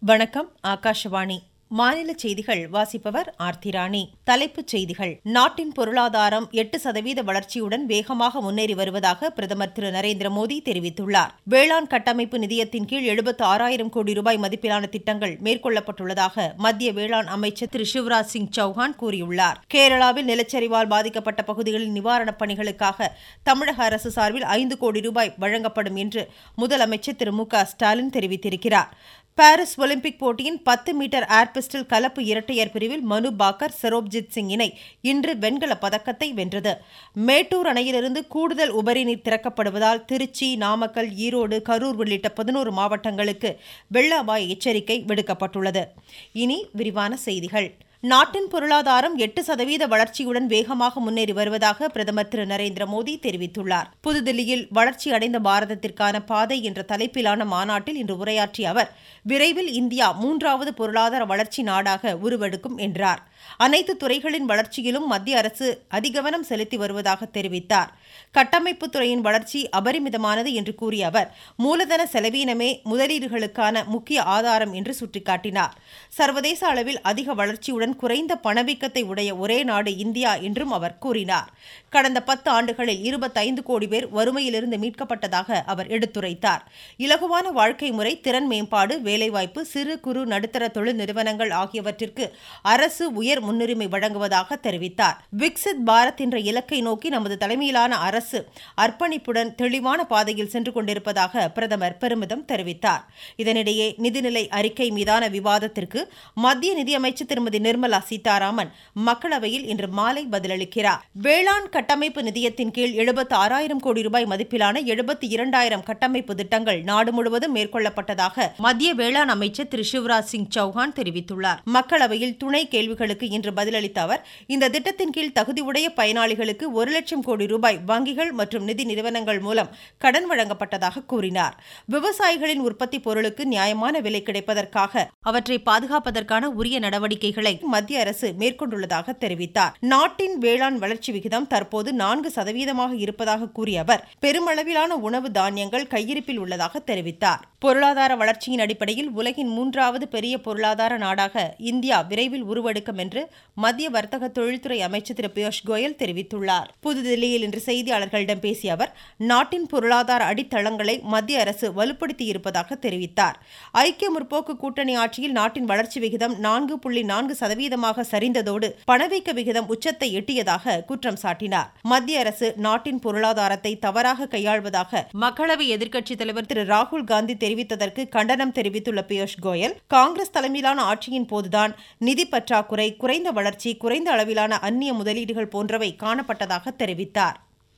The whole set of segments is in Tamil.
வணக்கம் ஆகாஷவாணி மாநில செய்திகள் வாசிப்பவர் ஆர்த்திராணி தலைப்புச் செய்திகள் நாட்டின் பொருளாதாரம் எட்டு சதவீத வளர்ச்சியுடன் வேகமாக முன்னேறி வருவதாக பிரதமர் திரு நரேந்திர மோடி தெரிவித்துள்ளார் வேளாண் கட்டமைப்பு நிதியத்தின் கீழ் எழுபத்து ஆறாயிரம் கோடி ரூபாய் மதிப்பிலான திட்டங்கள் மேற்கொள்ளப்பட்டுள்ளதாக மத்திய வேளாண் அமைச்சர் திரு சிவராஜ் சிங் சௌஹான் கூறியுள்ளார் கேரளாவில் நிலச்சரிவால் பாதிக்கப்பட்ட பகுதிகளில் நிவாரணப் பணிகளுக்காக தமிழக அரசு சார்பில் ஐந்து கோடி ரூபாய் வழங்கப்படும் என்று முதலமைச்சர் திரு மு க ஸ்டாலின் தெரிவித்திருக்கிறார் பாரிஸ் ஒலிம்பிக் போட்டியின் பத்து மீட்டர் ஏர் பிஸ்டல் கலப்பு இரட்டையர் பிரிவில் மனு பாக்கர் சரோப்ஜித் சிங் இணை இன்று வெண்கலப் பதக்கத்தை வென்றது மேட்டூர் அணையிலிருந்து கூடுதல் உபரி நீர் திறக்கப்படுவதால் திருச்சி நாமக்கல் ஈரோடு கரூர் உள்ளிட்ட பதினோரு மாவட்டங்களுக்கு வெள்ள அபாய எச்சரிக்கை விடுக்கப்பட்டுள்ளது இனி விரிவான செய்திகள் நாட்டின் பொருளாதாரம் எட்டு சதவீத வளர்ச்சியுடன் வேகமாக முன்னேறி வருவதாக பிரதமர் திரு நரேந்திர மோடி தெரிவித்துள்ளார் புதுதில்லியில் வளர்ச்சி அடைந்த பாரதத்திற்கான பாதை என்ற தலைப்பிலான மாநாட்டில் இன்று உரையாற்றிய அவர் விரைவில் இந்தியா மூன்றாவது பொருளாதார வளர்ச்சி நாடாக உருவெடுக்கும் என்றார் அனைத்து துறைகளின் வளர்ச்சியிலும் மத்திய அரசு அதிகவனம் செலுத்தி வருவதாக தெரிவித்தார் கட்டமைப்பு துறையின் வளர்ச்சி அபரிமிதமானது என்று கூறிய அவர் மூலதன செலவீனமே முதலீடுகளுக்கான முக்கிய ஆதாரம் என்று சுட்டிக்காட்டினார் சர்வதேச அளவில் அதிக வளர்ச்சியுடன் குறைந்த பணவீக்கத்தை உடைய ஒரே நாடு இந்தியா என்றும் அவர் கூறினார் கடந்த பத்து ஆண்டுகளில் இருபத்தைந்து கோடி பேர் வறுமையிலிருந்து மீட்கப்பட்டதாக அவர் எடுத்துரைத்தார் இலகுவான வாழ்க்கை முறை திறன் மேம்பாடு வேலைவாய்ப்பு சிறு குறு நடுத்தர தொழில் நிறுவனங்கள் ஆகியவற்றிற்கு அரசு உயர் முன்னுரிமை வழங்குவதாக தெரிவித்தார் விக்சித் பாரத் என்ற இலக்கை நோக்கி நமது தலைமையிலான அரசு அர்ப்பணிப்புடன் தெளிவான பாதையில் சென்று கொண்டிருப்பதாக பிரதமர் பெருமிதம் தெரிவித்தார் இதனிடையே நிதிநிலை அறிக்கை மீதான விவாதத்திற்கு மத்திய நிதியமைச்சர் திருமதி நிர்மலா சீதாராமன் மக்களவையில் இன்று மாலை பதிலளிக்கிறார் வேளாண் கட்டமைப்பு நிதியத்தின் கீழ் எழுபத்து ஆறாயிரம் கோடி ரூபாய் மதிப்பிலான எழுபத்தி இரண்டாயிரம் கட்டமைப்பு திட்டங்கள் நாடு முழுவதும் மேற்கொள்ளப்பட்டதாக மத்திய வேளாண் அமைச்சர் திரு சிவராஜ் சிங் சௌஹான் தெரிவித்துள்ளார் மக்களவையில் துணை கேள்விகளுக்கு இன்று பதிலளித்த அவர் இந்த திட்டத்தின் கீழ் தகுதியுடைய பயனாளிகளுக்கு ஒரு லட்சம் கோடி ரூபாய் வங்கிகள் மற்றும் நிதி நிறுவனங்கள் மூலம் கடன் வழங்கப்பட்டதாக கூறினார் விவசாயிகளின் உற்பத்தி பொருளுக்கு நியாயமான விலை கிடைப்பதற்காக அவற்றை பாதுகாப்பதற்கான உரிய நடவடிக்கைகளை மத்திய அரசு மேற்கொண்டுள்ளதாக தெரிவித்தார் நாட்டின் வேளாண் வளர்ச்சி விகிதம் தற்போது நான்கு சதவீதமாக இருப்பதாக கூறிய அவர் பெருமளவிலான உணவு தானியங்கள் கையிருப்பில் உள்ளதாக தெரிவித்தார் பொருளாதார வளர்ச்சியின் அடிப்படையில் உலகின் மூன்றாவது பெரிய பொருளாதார நாடாக இந்தியா விரைவில் உருவெடுக்கும் என்று மத்திய வர்த்தக தொழில்துறை அமைச்சர் திரு பியூஷ் கோயல் தெரிவித்துள்ளார் புதுதில்லியில் இன்று செய்தியாளர்களிடம் பேசிய அவர் நாட்டின் பொருளாதார அடித்தளங்களை மத்திய அரசு வலுப்படுத்தி இருப்பதாக தெரிவித்தார் ஐக்கிய முற்போக்கு கூட்டணி ஆட்சியில் நாட்டின் வளர்ச்சி விகிதம் நான்கு புள்ளி நான்கு சதவீதமாக சரிந்ததோடு பணவீக்க விகிதம் உச்சத்தை எட்டியதாக குற்றம் சாட்டினார் மத்திய அரசு நாட்டின் பொருளாதாரத்தை தவறாக கையாள்வதாக மக்களவை எதிர்க்கட்சித் தலைவர் திரு ராகுல் காந்தி தெரிவித்ததற்கு கண்டனம் தெரிவித்துள்ள பியூஷ் கோயல் காங்கிரஸ் தலைமையிலான ஆட்சியின் போதுதான் நிதி பற்றாக்குறை குறைந்த வளர்ச்சி குறைந்த அளவிலான அந்நிய முதலீடுகள் போன்றவை காணப்பட்டதாக தெரிவித்தார்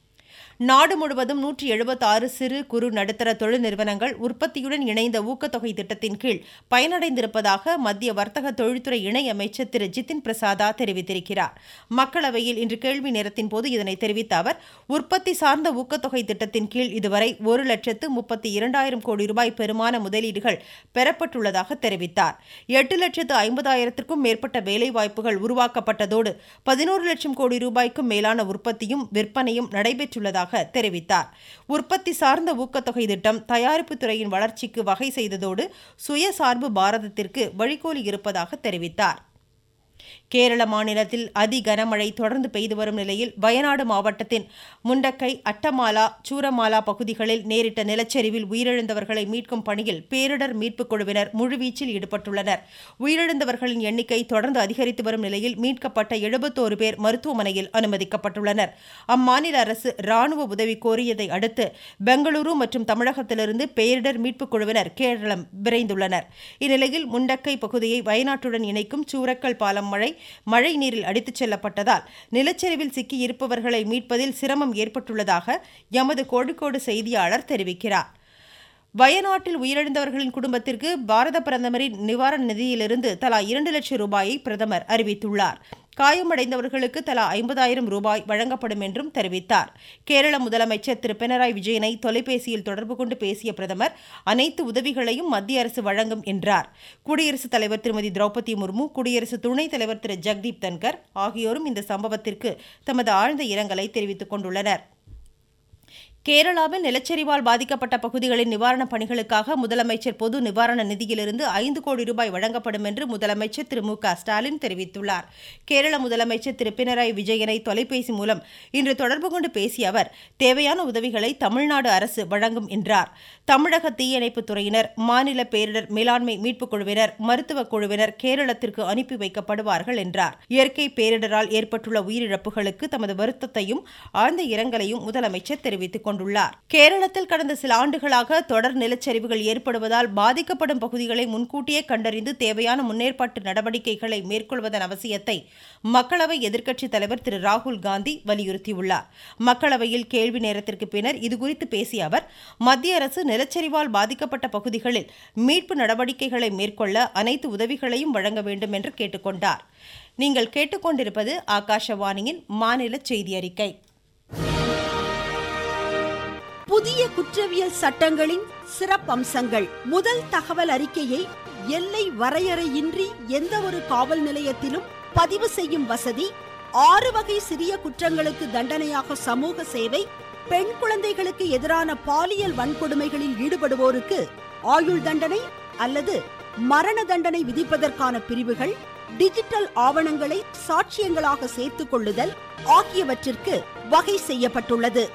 நாடு முழுவதும் நூற்றி எழுபத்தாறு சிறு குறு நடுத்தர தொழில் நிறுவனங்கள் உற்பத்தியுடன் இணைந்த ஊக்கத்தொகை திட்டத்தின் கீழ் பயனடைந்திருப்பதாக மத்திய வர்த்தக தொழில்துறை இணை அமைச்சர் திரு ஜிதின் பிரசாதா தெரிவித்திருக்கிறார் மக்களவையில் இன்று கேள்வி நேரத்தின் போது இதனை தெரிவித்த அவர் உற்பத்தி சார்ந்த ஊக்கத்தொகை திட்டத்தின் கீழ் இதுவரை ஒரு லட்சத்து முப்பத்தி இரண்டாயிரம் கோடி ரூபாய் பெருமான முதலீடுகள் பெறப்பட்டுள்ளதாக தெரிவித்தார் எட்டு லட்சத்து ஐம்பதாயிரத்திற்கும் மேற்பட்ட வேலைவாய்ப்புகள் உருவாக்கப்பட்டதோடு பதினோரு லட்சம் கோடி ரூபாய்க்கும் மேலான உற்பத்தியும் விற்பனையும் நடைபெற்றுள்ளதாக உள்ளதாக தெரிவித்தார் உற்பத்தி சார்ந்த ஊக்கத்தொகை திட்டம் தயாரிப்பு துறையின் வளர்ச்சிக்கு வகை செய்ததோடு சுயசார்பு பாரதத்திற்கு வழிகோலி இருப்பதாக தெரிவித்தார் கேரள மாநிலத்தில் அதி கனமழை தொடர்ந்து பெய்து வரும் நிலையில் வயநாடு மாவட்டத்தின் முண்டக்கை அட்டமாலா சூரமாலா பகுதிகளில் நேரிட்ட நிலச்சரிவில் உயிரிழந்தவர்களை மீட்கும் பணியில் பேரிடர் மீட்புக் குழுவினர் முழுவீச்சில் ஈடுபட்டுள்ளனர் உயிரிழந்தவர்களின் எண்ணிக்கை தொடர்ந்து அதிகரித்து வரும் நிலையில் மீட்கப்பட்ட எழுபத்தோரு பேர் மருத்துவமனையில் அனுமதிக்கப்பட்டுள்ளனர் அம்மாநில அரசு ராணுவ உதவி கோரியதை அடுத்து பெங்களூரு மற்றும் தமிழகத்திலிருந்து பேரிடர் மீட்புக் குழுவினர் கேரளம் விரைந்துள்ளனர் இந்நிலையில் முண்டக்கை பகுதியை வயநாட்டுடன் இணைக்கும் சூரக்கல் பாலம் மழை மழை நீரில் அடித்துச் செல்லப்பட்டதால் நிலச்சரிவில் சிக்கி இருப்பவர்களை மீட்பதில் சிரமம் ஏற்பட்டுள்ளதாக எமது கோழிக்கோடு செய்தியாளர் தெரிவிக்கிறார் வயநாட்டில் உயிரிழந்தவர்களின் குடும்பத்திற்கு பாரத பிரதமரின் நிவாரண நிதியிலிருந்து தலா இரண்டு லட்சம் ரூபாயை பிரதமர் அறிவித்துள்ளார் காயமடைந்தவர்களுக்கு தலா ஐம்பதாயிரம் ரூபாய் வழங்கப்படும் என்றும் தெரிவித்தார் கேரள முதலமைச்சர் திரு பினராயி விஜயனை தொலைபேசியில் தொடர்பு கொண்டு பேசிய பிரதமர் அனைத்து உதவிகளையும் மத்திய அரசு வழங்கும் என்றார் குடியரசுத் தலைவர் திருமதி திரௌபதி முர்மு குடியரசு துணைத் தலைவர் திரு ஜெக்தீப் தன்கர் ஆகியோரும் இந்த சம்பவத்திற்கு தமது ஆழ்ந்த இரங்கலை தெரிவித்துக் கொண்டுள்ளனர் கேரளாவில் நிலச்சரிவால் பாதிக்கப்பட்ட பகுதிகளின் நிவாரணப் பணிகளுக்காக முதலமைச்சர் பொது நிவாரண நிதியிலிருந்து ஐந்து கோடி ரூபாய் வழங்கப்படும் என்று முதலமைச்சர் திரு மு க ஸ்டாலின் தெரிவித்துள்ளார் கேரள முதலமைச்சர் திரு பினராயி விஜயனை தொலைபேசி மூலம் இன்று தொடர்பு கொண்டு பேசிய அவர் தேவையான உதவிகளை தமிழ்நாடு அரசு வழங்கும் என்றார் தமிழக தீயணைப்புத் துறையினர் மாநில பேரிடர் மேலாண்மை மீட்புக் குழுவினர் மருத்துவக் குழுவினர் கேரளத்திற்கு அனுப்பி வைக்கப்படுவார்கள் என்றார் இயற்கை பேரிடரால் ஏற்பட்டுள்ள உயிரிழப்புகளுக்கு தமது வருத்தத்தையும் ஆழ்ந்த இரங்கலையும் முதலமைச்சர் தெரிவித்துக் கொண்டுள்ளார் கேரளத்தில் கடந்த சில ஆண்டுகளாக தொடர் நிலச்சரிவுகள் ஏற்படுவதால் பாதிக்கப்படும் பகுதிகளை முன்கூட்டியே கண்டறிந்து தேவையான முன்னேற்பாட்டு நடவடிக்கைகளை மேற்கொள்வதன் அவசியத்தை மக்களவை எதிர்க்கட்சித் தலைவர் திரு ராகுல் காந்தி வலியுறுத்தியுள்ளார் மக்களவையில் கேள்வி நேரத்திற்கு பின்னர் இதுகுறித்து பேசிய அவர் மத்திய அரசு நிலச்சரிவால் பாதிக்கப்பட்ட பகுதிகளில் மீட்பு நடவடிக்கைகளை மேற்கொள்ள அனைத்து உதவிகளையும் வழங்க வேண்டும் என்று கேட்டுக்கொண்டார் நீங்கள் கேட்டுக்கொண்டிருப்பது ஆகாஷவாணியின் மாநில செய்தி அறிக்கை புதிய குற்றவியல் சட்டங்களின் சிறப்பம்சங்கள் முதல் தகவல் அறிக்கையை எல்லை வரையறையின்றி எந்த ஒரு காவல் நிலையத்திலும் பதிவு செய்யும் வசதி ஆறு வகை சிறிய குற்றங்களுக்கு தண்டனையாக சமூக சேவை பெண் குழந்தைகளுக்கு எதிரான பாலியல் வன்கொடுமைகளில் ஈடுபடுவோருக்கு ஆயுள் தண்டனை அல்லது மரண தண்டனை விதிப்பதற்கான பிரிவுகள் டிஜிட்டல் ஆவணங்களை சாட்சியங்களாக சேர்த்துக் கொள்ளுதல் ஆகியவற்றிற்கு வகை செய்யப்பட்டுள்ளது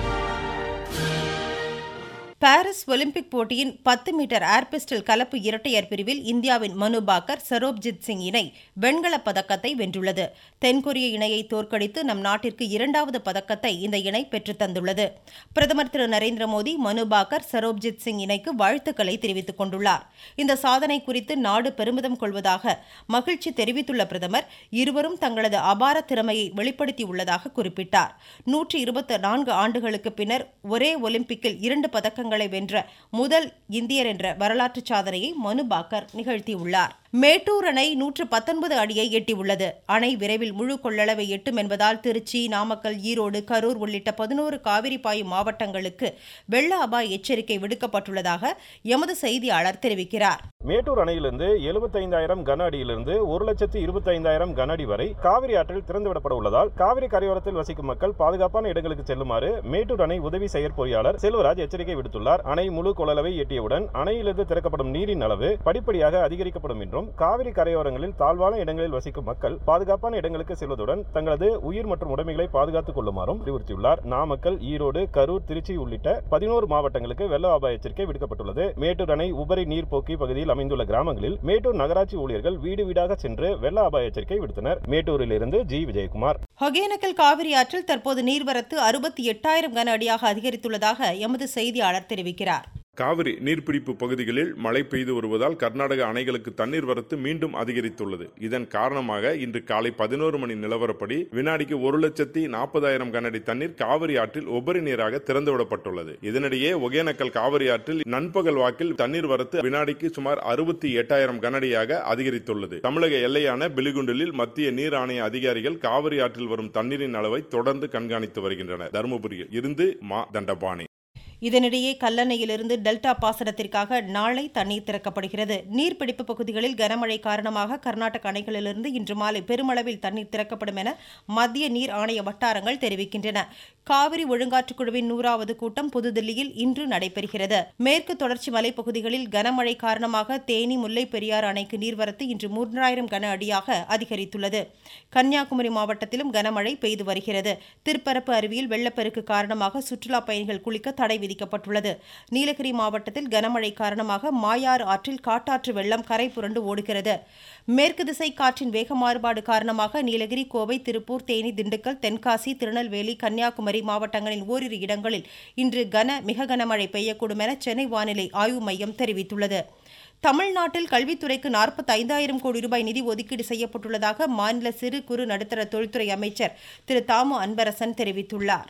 பாரிஸ் ஒலிம்பிக் போட்டியின் பத்து மீட்டர் ஏர் பிஸ்டல் கலப்பு இரட்டையர் பிரிவில் இந்தியாவின் மனு பாக்கர் சரோப்ஜித் சிங் இணை வெண்கலப் பதக்கத்தை வென்றுள்ளது தென்கொரிய இணையை தோற்கடித்து நம் நாட்டிற்கு இரண்டாவது பதக்கத்தை இந்த இணை பெற்றுத் தந்துள்ளது பிரதமர் திரு நரேந்திர மோடி மனு பாக்கர் சரோப்ஜித் சிங் இணைக்கு வாழ்த்துக்களை தெரிவித்துக் கொண்டுள்ளார் இந்த சாதனை குறித்து நாடு பெருமிதம் கொள்வதாக மகிழ்ச்சி தெரிவித்துள்ள பிரதமர் இருவரும் தங்களது அபார திறமையை வெளிப்படுத்தியுள்ளதாக குறிப்பிட்டார் நூற்றி இருபத்தி நான்கு ஆண்டுகளுக்கு பின்னர் ஒரே ஒலிம்பிக்கில் இரண்டு பதக்கங்கள் பதக்கங்களை வென்ற முதல் இந்தியர் என்ற வரலாற்று சாதனையை மனு பாக்கர் நிகழ்த்தியுள்ளார் மேட்டூர் அணை நூற்று பத்தொன்பது அடியை எட்டியுள்ளது அணை விரைவில் முழு கொள்ளளவை எட்டும் என்பதால் திருச்சி நாமக்கல் ஈரோடு கரூர் உள்ளிட்ட பதினோரு காவிரி பாயும் மாவட்டங்களுக்கு வெள்ள அபாய எச்சரிக்கை விடுக்கப்பட்டுள்ளதாக எமது செய்தியாளர் தெரிவிக்கிறார் மேட்டூர் அணையிலிருந்து எழுபத்தைந்தாயிரம் கன அடியிலிருந்து ஒரு லட்சத்து இருபத்தைந்தாயிரம் கன அடி வரை காவிரி ஆற்றில் திறந்துவிடப்பட உள்ளதால் காவிரி கரையோரத்தில் வசிக்கும் மக்கள் பாதுகாப்பான இடங்களுக்கு செல்லுமாறு மேட்டூர் அணை உதவி செயற்பொறியாளர் செல்வராஜ் எச்சரிக்கை விடுத்துள்ளார் அணை முழு கொள்ளளவை எட்டியவுடன் அணையிலிருந்து திறக்கப்படும் நீரின் அளவு படிப்படியாக அதிகரிக்கப்படும் என்றும் காவிரி கரையோரங்களில் தாழ்வான இடங்களில் வசிக்கும் மக்கள் பாதுகாப்பான இடங்களுக்கு செல்வதுடன் தங்களது உயிர் மற்றும் உடைமைகளை பாதுகாத்துக் கொள்ளுமாறும் அறிவுறுத்தியுள்ளார் நாமக்கல் ஈரோடு கரூர் திருச்சி உள்ளிட்ட பதினோரு மாவட்டங்களுக்கு வெள்ள அபாய எச்சரிக்கை விடுக்கப்பட்டுள்ளது மேட்டூர் அணை உபரி நீர்ப்போக்கி பகுதியில் அமைந்துள்ள கிராமங்களில் மேட்டூர் நகராட்சி ஊழியர்கள் வீடு வீடாக சென்று வெள்ள அபாய எச்சரிக்கை விடுத்தனர் மேட்டூரில் இருந்து ஜி விஜயகுமார் ஒகேனக்கல் காவிரி ஆற்றில் தற்போது நீர்வரத்து அறுபத்தி எட்டாயிரம் கன அடியாக அதிகரித்துள்ளதாக எமது செய்தியாளர் தெரிவிக்கிறார் காவிரி நீர்பிடிப்பு பகுதிகளில் மழை பெய்து வருவதால் கர்நாடக அணைகளுக்கு தண்ணீர் வரத்து மீண்டும் அதிகரித்துள்ளது இதன் காரணமாக இன்று காலை பதினோரு மணி நிலவரப்படி வினாடிக்கு ஒரு லட்சத்தி நாற்பதாயிரம் கனஅடி தண்ணீர் காவிரி ஆற்றில் உபரி நீராக திறந்துவிடப்பட்டுள்ளது இதனிடையே ஒகேனக்கல் காவிரி ஆற்றில் நண்பகல் வாக்கில் தண்ணீர் வரத்து வினாடிக்கு சுமார் அறுபத்தி எட்டாயிரம் கனஅடியாக அதிகரித்துள்ளது தமிழக எல்லையான பிலிகுண்டிலில் மத்திய நீர் ஆணைய அதிகாரிகள் காவிரி ஆற்றில் வரும் தண்ணீரின் அளவை தொடர்ந்து கண்காணித்து வருகின்றனர் தருமபுரியில் இருந்து மா தண்டபாணி இதனிடையே கல்லணையிலிருந்து டெல்டா பாசனத்திற்காக நாளை தண்ணீர் திறக்கப்படுகிறது நீர்பிடிப்பு பகுதிகளில் கனமழை காரணமாக கர்நாடக அணைகளிலிருந்து இன்று மாலை பெருமளவில் தண்ணீர் திறக்கப்படும் என மத்திய நீர் ஆணைய வட்டாரங்கள் தெரிவிக்கின்றன காவிரி ஒழுங்காற்றுக் குழுவின் நூறாவது கூட்டம் புதுதில்லியில் இன்று நடைபெறுகிறது மேற்கு தொடர்ச்சி மலைப்பகுதிகளில் கனமழை காரணமாக தேனி முல்லை பெரியாறு அணைக்கு நீர்வரத்து இன்று மூன்றாயிரம் கன அடியாக அதிகரித்துள்ளது கன்னியாகுமரி மாவட்டத்திலும் கனமழை பெய்து வருகிறது திருப்பரப்பு அருவியில் வெள்ளப்பெருக்கு காரணமாக சுற்றுலா பயணிகள் குளிக்க தடை விதிக்கப்பட்டுள்ளது நீலகிரி மாவட்டத்தில் கனமழை காரணமாக மாயாறு ஆற்றில் காட்டாற்று வெள்ளம் கரை புரண்டு ஓடுகிறது மேற்கு திசை காற்றின் வேக மாறுபாடு காரணமாக நீலகிரி கோவை திருப்பூர் தேனி திண்டுக்கல் தென்காசி திருநெல்வேலி கன்னியாகுமரி மாவட்டங்களின் ஓரிரு இடங்களில் இன்று கன மிக கனமழை பெய்யக்கூடும் என சென்னை வானிலை ஆய்வு மையம் தெரிவித்துள்ளது தமிழ்நாட்டில் கல்வித்துறைக்கு நாற்பத்தி ஐந்தாயிரம் கோடி ரூபாய் நிதி ஒதுக்கீடு செய்யப்பட்டுள்ளதாக மாநில சிறு குறு நடுத்தர தொழில்துறை அமைச்சர் திரு தாமு அன்பரசன் தெரிவித்துள்ளார்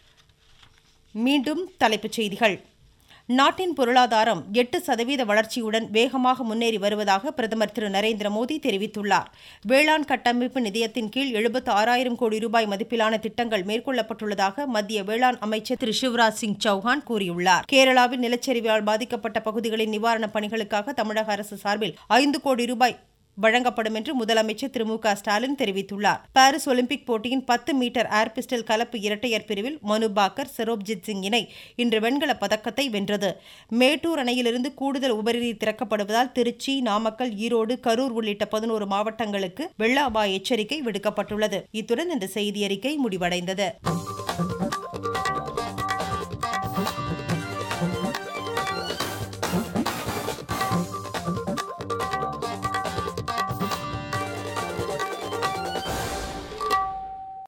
மீண்டும் தலைப்புச் செய்திகள் நாட்டின் பொருளாதாரம் எட்டு சதவீத வளர்ச்சியுடன் வேகமாக முன்னேறி வருவதாக பிரதமர் திரு நரேந்திர மோடி தெரிவித்துள்ளார் வேளாண் கட்டமைப்பு நிதியத்தின் கீழ் எழுபத்து ஆறாயிரம் கோடி ரூபாய் மதிப்பிலான திட்டங்கள் மேற்கொள்ளப்பட்டுள்ளதாக மத்திய வேளாண் அமைச்சர் திரு சிவராஜ் சிங் சௌஹான் கூறியுள்ளார் கேரளாவில் நிலச்சரிவால் பாதிக்கப்பட்ட பகுதிகளின் நிவாரணப் பணிகளுக்காக தமிழக அரசு சார்பில் ஐந்து கோடி ரூபாய் வழங்கப்படும் என்று முதலமைச்சர் திரு மு க ஸ்டாலின் தெரிவித்துள்ளார் பாரிஸ் ஒலிம்பிக் போட்டியின் பத்து மீட்டர் ஏர் பிஸ்டல் கலப்பு இரட்டையர் பிரிவில் மனு பாக்கர் சரோப்ஜித் சிங் இணை இன்று வெண்கலப் பதக்கத்தை வென்றது மேட்டூர் அணையிலிருந்து கூடுதல் உபரிநீர் திறக்கப்படுவதால் திருச்சி நாமக்கல் ஈரோடு கரூர் உள்ளிட்ட பதினோரு மாவட்டங்களுக்கு வெள்ள அபாய எச்சரிக்கை விடுக்கப்பட்டுள்ளது இத்துடன் இந்த செய்தியறிக்கை முடிவடைந்தது